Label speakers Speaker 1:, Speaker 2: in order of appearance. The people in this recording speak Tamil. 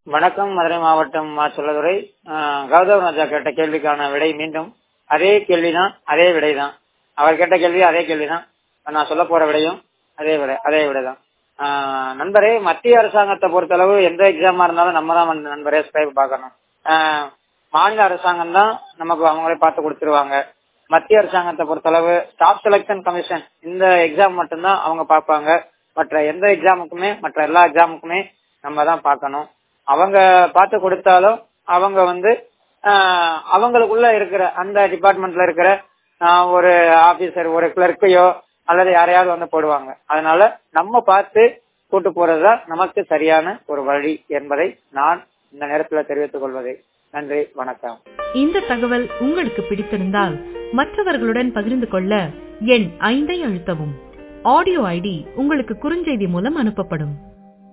Speaker 1: வணக்கம் மதுரை மாவட்டம் மா சொல்லதுரை கௌதம் ராஜா கேட்ட கேள்விக்கான விடை மீண்டும் அதே கேள்விதான் அதே விடைதான் அவர் கேட்ட கேள்வி அதே கேள்விதான் நான் சொல்ல போற விடையும் அதே விடை அதே விடைதான் ஆஹ் நண்பரே மத்திய அரசாங்கத்தை பொறுத்தளவு எந்த எக்ஸாமா இருந்தாலும் நம்ம தான் வந்து நண்பரே ஸ்கிரைப் பார்க்கணும் ஆஹ் மாநில அரசாங்கம் தான் நமக்கு அவங்களே பார்த்து கொடுத்துருவாங்க மத்திய அரசாங்கத்தை பொறுத்தளவு ஸ்டாஃப் செலக்ஷன் கமிஷன் இந்த எக்ஸாம் மட்டும்தான் அவங்க பார்ப்பாங்க மற்ற எந்த எக்ஸாமுக்குமே மற்ற எல்லா எக்ஸாமுக்குமே நம்ம தான் பார்க்கணும் அவங்க பார்த்து கொடுத்தாலும் அவங்க வந்து ஆஹ் அவங்களுக்குள்ள இருக்கிற அந்த டிபார்ட்மெண்ட்ல இருக்கிற ஆஹ் ஒரு ஆபீசர் ஒரு கிளர்க்கையோ அல்லது யாரையாவது வந்து போடுவாங்க அதனால நம்ம பார்த்து கூட்டு போறதுதான் நமக்கு சரியான ஒரு வழி என்பதை நான் இந்த நேரத்தில் தெரிவித்துக் கொள்வதை நன்றி வணக்கம்
Speaker 2: இந்த தகவல் உங்களுக்கு பிடித்திருந்தால் மற்றவர்களுடன் பகிர்ந்து கொள்ள எண் ஐந்தை அழுத்தவும் ஆடியோ ஐடி உங்களுக்கு குறுஞ்செய்தி மூலம் அனுப்பப்படும்